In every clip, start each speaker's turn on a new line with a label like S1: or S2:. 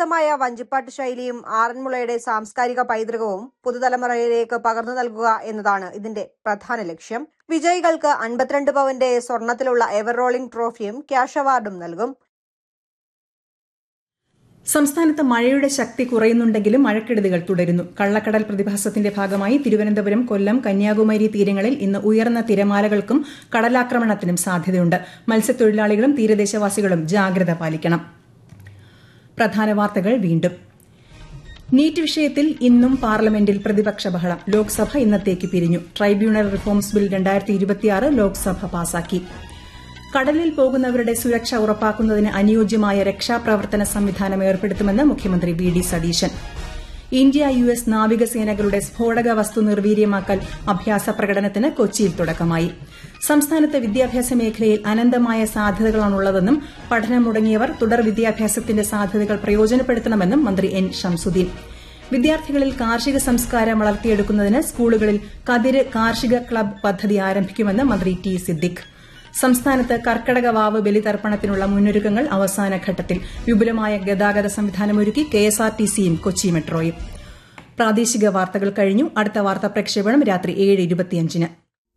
S1: തനതായ വഞ്ചിപ്പാട്ട് ശൈലിയും ആറന്മുളയുടെ സാംസ്കാരിക പൈതൃകവും പുതുതലമുറയിലേക്ക് പകർന്നു നൽകുക എന്നതാണ് ഇതിന്റെ പ്രധാന ലക്ഷ്യം വിജയികൾക്ക് അൻപത്തിരണ്ട് പവന്റെ സ്വർണത്തിലുള്ള എവർ റോളിംഗ് ട്രോഫിയും ക്യാഷ് അവാർഡും നൽകും
S2: സംസ്ഥാനത്ത് മഴയുടെ ശക്തി കുറയുന്നുണ്ടെങ്കിലും മഴക്കെടുതികൾ തുടരുന്നു കള്ളക്കടൽ പ്രതിഭാസത്തിന്റെ ഭാഗമായി തിരുവനന്തപുരം കൊല്ലം കന്യാകുമാരി തീരങ്ങളിൽ ഇന്ന് ഉയർന്ന തിരമാലകൾക്കും കടലാക്രമണത്തിനും സാധ്യതയുണ്ട് മത്സ്യത്തൊഴിലാളികളും തീരദേശവാസികളും ജാഗ്രത പാലിക്കണം പ്രധാന വാർത്തകൾ വീണ്ടും നീറ്റ് വിഷയത്തിൽ ഇന്നും പാർലമെന്റിൽ പ്രതിപക്ഷ ബഹളം ലോക്സഭ ഇന്നത്തേക്ക് പിരിഞ്ഞു ട്രൈബ്യൂണൽ റിഫോംസ് ബിൽ രണ്ടായിരത്തി ഇരുപത്തിയാറ് ലോക്സഭ പാസാക്കി കടലിൽ പോകുന്നവരുടെ സുരക്ഷ ഉറപ്പാക്കുന്നതിന് അനുയോജ്യമായ രക്ഷാപ്രവർത്തന സംവിധാനം ഏർപ്പെടുത്തുമെന്ന് മുഖ്യമന്ത്രി V D Satheesan India U S നാവികസേനകളുടെ സ്ഫോടക വസ്തു നിർവീര്യമാക്കൽ അഭ്യാസ പ്രകടനത്തിന് കൊച്ചിയിൽ തുടക്കമായി സംസ്ഥാനത്ത് വിദ്യാഭ്യാസ മേഖലയിൽ അനന്തമായ സാധ്യതകളാണുള്ളതെന്നും പഠനം മുടങ്ങിയവർ തുടർ വിദ്യാഭ്യാസത്തിന്റെ സാധ്യതകൾ പ്രയോജനപ്പെടുത്തണമെന്നും മന്ത്രി എൻ ഷംസുദ്ദീൻ വിദ്യാർത്ഥികളിൽ കാർഷിക സംസ്കാരം വളർത്തിയെടുക്കുന്നതിന് സ്കൂളുകളിൽ കതിര് കാർഷിക ക്ലബ് പദ്ധതി ആരംഭിക്കുമെന്ന് മന്ത്രി ടി സിദ്ദിഖ് സംസ്ഥാനത്ത് കർക്കടക വാവ് ബലിതർപ്പണത്തിനുള്ള മുന്നൊരുക്കങ്ങൾ അവസാന ഘട്ടത്തിൽ വിപുലമായ ഗതാഗത സംവിധാനമൊരുക്കി കെഎസ്ആർടിസിയും കൊച്ചി മെട്രോയും പ്രാദേശിക വാർത്തകൾ കഴിഞ്ഞു അടുത്ത വാർത്താ പ്രക്ഷേപണം രാത്രി ഏഴ് ഇരുപത്തിയഞ്ചിന്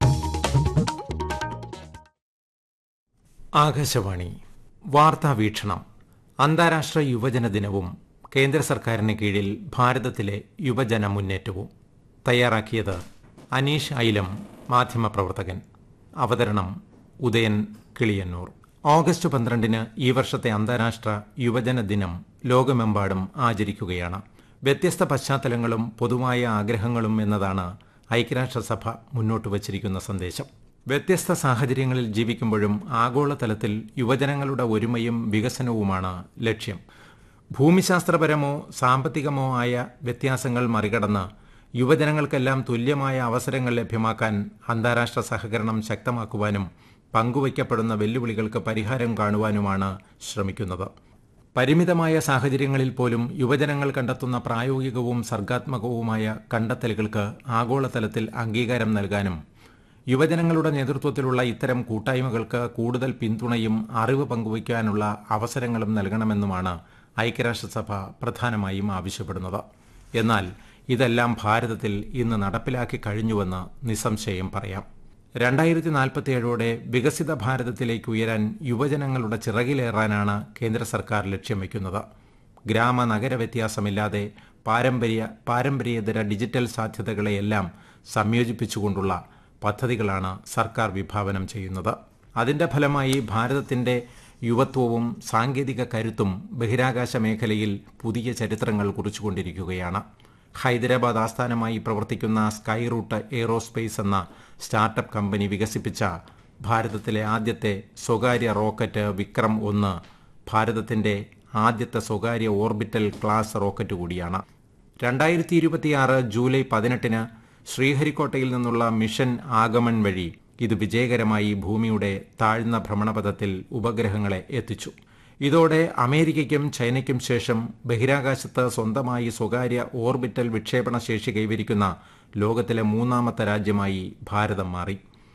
S3: ആകാശവാണി വാർത്താ വീക്ഷണം അന്താരാഷ്ട്ര യുവജന ദിനവും കേന്ദ്ര സർക്കാരിന് കീഴിൽ ഭാരതത്തിലെ യുവജന മുന്നേറ്റവും തയ്യാറാക്കിയത് അനീഷ് ഐലം മാധ്യമപ്രവർത്തകൻ അവതരണം ഉദയൻ കിളിയന്നൂർ ഓഗസ്റ്റ് പന്ത്രണ്ടിന് ഈ വർഷത്തെ അന്താരാഷ്ട്ര യുവജന ദിനം ലോകമെമ്പാടും ആചരിക്കുകയാണ് വ്യത്യസ്ത പശ്ചാത്തലങ്ങളും പൊതുവായ ആഗ്രഹങ്ങളും എന്നതാണ് ഐക്യരാഷ്ട്രസഭ മുന്നോട്ട് വച്ചിരിക്കുന്ന സന്ദേശം വ്യത്യസ്ത സാഹചര്യങ്ങളിൽ ജീവിക്കുമ്പോഴും ആഗോളതലത്തിൽ യുവജനങ്ങളുടെ ഒരുമയും വികസനവുമാണ് ലക്ഷ്യം ഭൂമിശാസ്ത്രപരമോ സാമ്പത്തികമോ ആയ വ്യത്യാസങ്ങൾ മറികടന്ന് യുവജനങ്ങൾക്കെല്ലാം തുല്യമായ അവസരങ്ങൾ ലഭ്യമാക്കാൻ അന്താരാഷ്ട്ര സഹകരണം ശക്തമാക്കുവാനും പങ്കുവയ്ക്കപ്പെടുന്ന വെല്ലുവിളികൾക്ക് പരിഹാരം കാണുവാനുമാണ് ശ്രമിക്കുന്നത് പരിമിതമായ സാഹചര്യങ്ങളിൽ പോലും യുവജനങ്ങൾ കണ്ടെത്തുന്ന പ്രായോഗികവും സർഗാത്മകവുമായ കണ്ടെത്തലുകൾക്ക് ആഗോളതലത്തിൽ അംഗീകാരം നൽകാനും യുവജനങ്ങളുടെ നേതൃത്വത്തിലുള്ള ഇത്തരം കൂട്ടായ്മകൾക്ക് കൂടുതൽ പിന്തുണയും അറിവ് പങ്കുവയ്ക്കാനുള്ള അവസരങ്ങളും നൽകണമെന്നുമാണ് ഐക്യരാഷ്ട്രസഭ പ്രധാനമായും ആവശ്യപ്പെടുന്നത് എന്നാൽ ഇതെല്ലാം ഭാരതത്തിൽ ഇന്ന് നടപ്പിലാക്കി കഴിഞ്ഞുവെന്ന് നിസ്സംശയം പറയാം രണ്ടായിരത്തി നാൽപ്പത്തിയേഴോടെ വികസിത ഭാരതത്തിലേക്ക് ഉയരാൻ യുവജനങ്ങളുടെ ചിറകിലേറാനാണ് കേന്ദ്ര സർക്കാർ ലക്ഷ്യം വയ്ക്കുന്നത് ഗ്രാമ നഗര വ്യത്യാസമില്ലാതെ പാരമ്പര്യ പാരമ്പര്യേതര ഡിജിറ്റൽ സാധ്യതകളെയെല്ലാം സംയോജിപ്പിച്ചുകൊണ്ടുള്ള പദ്ധതികളാണ് സർക്കാർ വിഭാവനം ചെയ്യുന്നത് അതിന്റെ ഫലമായി ഭാരതത്തിന്റെ യുവത്വവും സാങ്കേതിക കരുത്തും ബഹിരാകാശ മേഖലയിൽ പുതിയ ചരിത്രങ്ങൾ കുറിച്ചുകൊണ്ടിരിക്കുകയാണ് ഹൈദരാബാദ് ആസ്ഥാനമായി പ്രവർത്തിക്കുന്ന സ്കൈ റൂട്ട് എയ്റോസ്പേസ് എന്ന സ്റ്റാർട്ടപ്പ് കമ്പനി വികസിപ്പിച്ച ഭാരതത്തിലെ ആദ്യത്തെ സ്വകാര്യ റോക്കറ്റ് വിക്രം ഒന്ന് ഭാരതത്തിന്റെ ആദ്യത്തെ സ്വകാര്യ ഓർബിറ്റൽ ക്ലാസ് റോക്കറ്റ് കൂടിയാണ് രണ്ടായിരത്തി ഇരുപത്തിയാറ് ജൂലൈ പതിനെട്ടിന് ശ്രീഹരിക്കോട്ടയിൽ നിന്നുള്ള മിഷൻ ആഗമൺ വഴി ഇത് വിജയകരമായി ഭൂമിയുടെ താഴ്ന്ന ഭ്രമണപഥത്തിൽ ഉപഗ്രഹങ്ങളെ എത്തിച്ചു ഇതോടെ അമേരിക്കയ്ക്കും ചൈനയ്ക്കും ശേഷം ബഹിരാകാശത്ത് സ്വന്തമായി സ്വകാര്യ ഓർബിറ്റൽ വിക്ഷേപണ ശേഷി കൈവരിക്കുന്ന ലോകത്തിലെ മൂന്നാമത്തെ രാജ്യമായി ഭാരതം മാറി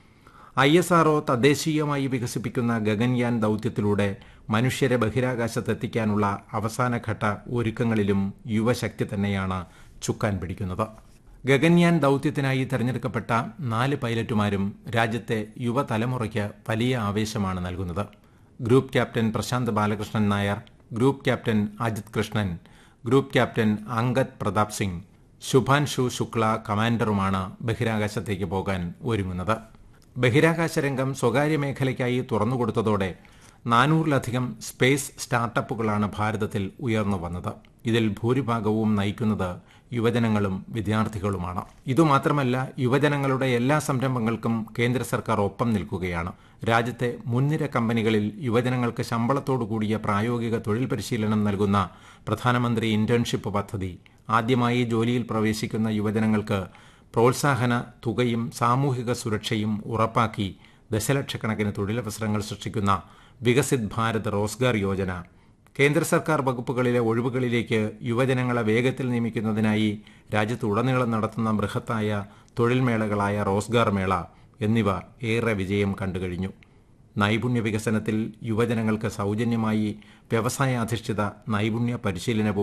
S3: ഐ എസ് ആർഒ തദ്ദേശീയമായി വികസിപ്പിക്കുന്ന ഗഗൻയാൻ ദൌത്യത്തിലൂടെ മനുഷ്യരെ ബഹിരാകാശത്തെത്തിക്കാനുള്ള അവസാനഘട്ട ഒരുക്കങ്ങളിലും യുവശക്തി തന്നെയാണ് ചുക്കാൻ പിടിക്കുന്നത് ഗഗൻയാൻ ദൌത്യത്തിനായി തെരഞ്ഞെടുക്കപ്പെട്ട നാല് പൈലറ്റുമാരും രാജ്യത്തെ യുവതലമുറയ്ക്ക് വലിയ ആവേശമാണ് നൽകുന്നത് group captain Prashanth Balakrishnan Nair group captain Ajith Krishnan group captain Angad Pratap Singh Shubhanshu Shukla കമാൻഡറുമാണ് ബഹിരാകാശത്തേക്ക് പോകാൻ ഒരുങ്ങുന്നത് ബഹിരാകാശ രംഗം സ്വകാര്യ മേഖലയ്ക്കായി തുറന്നുകൊടുത്തതോടെ നാനൂറിലധികം സ്പേസ് സ്റ്റാർട്ടപ്പുകളാണ് ഭാരതത്തിൽ ഉയർന്നു വന്നത് ഇതിൽ ഭൂരിഭാഗവും നയിക്കുന്നത് യുവജനങ്ങളും വിദ്യാർത്ഥികളുമാണ് ഇതുമാത്രമല്ല യുവജനങ്ങളുടെ എല്ലാ സംരംഭങ്ങൾക്കും കേന്ദ്ര സർക്കാർ ഒപ്പം നിൽക്കുകയാണ് രാജ്യത്തെ മുൻനിര കമ്പനികളിൽ യുവജനങ്ങൾക്ക് ശമ്പളത്തോടു കൂടിയ പ്രായോഗിക തൊഴിൽ പരിശീലനം നൽകുന്ന പ്രധാനമന്ത്രി ഇന്റേൺഷിപ്പ് പദ്ധതി ആദ്യമായി ജോലിയിൽ പ്രവേശിക്കുന്ന യുവജനങ്ങൾക്ക് പ്രോത്സാഹന തുകയും സാമൂഹിക സുരക്ഷയും ഉറപ്പാക്കി ദശലക്ഷക്കണക്കിന് തൊഴിലവസരങ്ങൾ സൃഷ്ടിക്കുന്ന വികസിത് ഭാരത് റോസ്ഗാർ യോജന കേന്ദ്ര സർക്കാർ വകുപ്പുകളിലെ ഒഴിവുകളിലേക്ക് യുവജനങ്ങളെ വേഗത്തിൽ നിയമിക്കുന്നതിനായി രാജ്യത്തുടനീളം നടത്തുന്ന ബൃഹത്തായ തൊഴിൽ മേളകളായ റോസ്ഗാർ മേള എന്നിവ ഏറെ വിജയം കണ്ടുകഴിഞ്ഞു നൈപുണ്യ വികസനത്തിൽ യുവജനങ്ങൾക്ക് സൗജന്യമായി വ്യവസായാധിഷ്ഠിത നൈപുണ്യ പരിശീലനവും